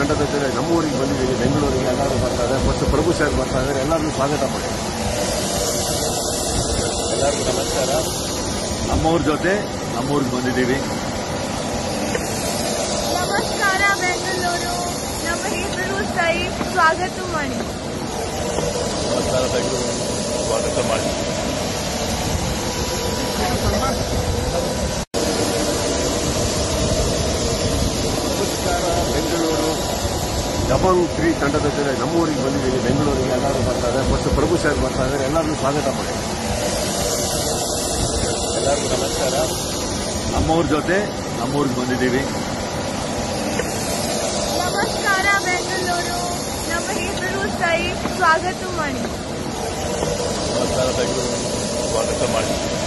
ತಂಡದ ಜೊತೆ ನಮ್ಮೂರಿಗೆ ಬಂದಿದ್ದೀವಿ ಬೆಂಗಳೂರಿಗೆ ಎಲ್ಲರೂ ಬರ್ತಾ ಇದ್ದಾರೆ ಮತ್ತು ಪ್ರಭು ಸರ್ ಬರ್ತಾ ಇದ್ದಾರೆ ಎಲ್ಲರಿಗೂ ಸ್ವಾಗತ ಮಾಡಿ ಎಲ್ಲರಿಗೂ ನಮಸ್ಕಾರ ನಮ್ಮವ್ರ ಜೊತೆ ನಮ್ಮೂರಿಗೆ ಬಂದಿದ್ದೀವಿ ನಮಸ್ಕಾರ ಬೆಂಗಳೂರು ನಮ್ಮ ಹೆಸರು ಸೈಫ್ ಸ್ವಾಗತ ಮಾಡಿ ನಮಸ್ಕಾರ ಬೆಂಗಳೂರು ಸ್ವಾಗತ ಮಾಡಿ ನಮಸ್ಕಾರ ಬೆಂಗಳೂರು ದಬಂಗ್ ತ್ರೀ ತಂಡದ ಜೊತೆ ನಮ್ಮೂರಿಗೆ ಬಂದಿದ್ದೀವಿ ಬೆಂಗಳೂರಿಗೆ ಎಲ್ಲರೂ ಬರ್ತಾ ಇದ್ದಾರೆ ಮತ್ತು ಪ್ರಭು ಸರ್ ಬರ್ತಾ ಇದ್ದಾರೆ ಎಲ್ಲರಿಗೂ ಸ್ವಾಗತ ಮಾಡಿ ಎಲ್ಲರಿಗೂ ನಮಸ್ಕಾರ ನಮ್ಮವ್ರ ಜೊತೆ ನಮ್ಮೂರಿಗೆ ಬಂದಿದ್ದೀವಿ ನಮಸ್ಕಾರ ಬೆಂಗಳೂರು ನಮ್ಮ ಹೆಸರು ಸೈಫ್ ಸ್ವಾಗತ ಮಾಡಿ ನಮಸ್ಕಾರ ಬೆಂಗಳೂರು ಸ್ವಾಗತ ಮಾಡಿ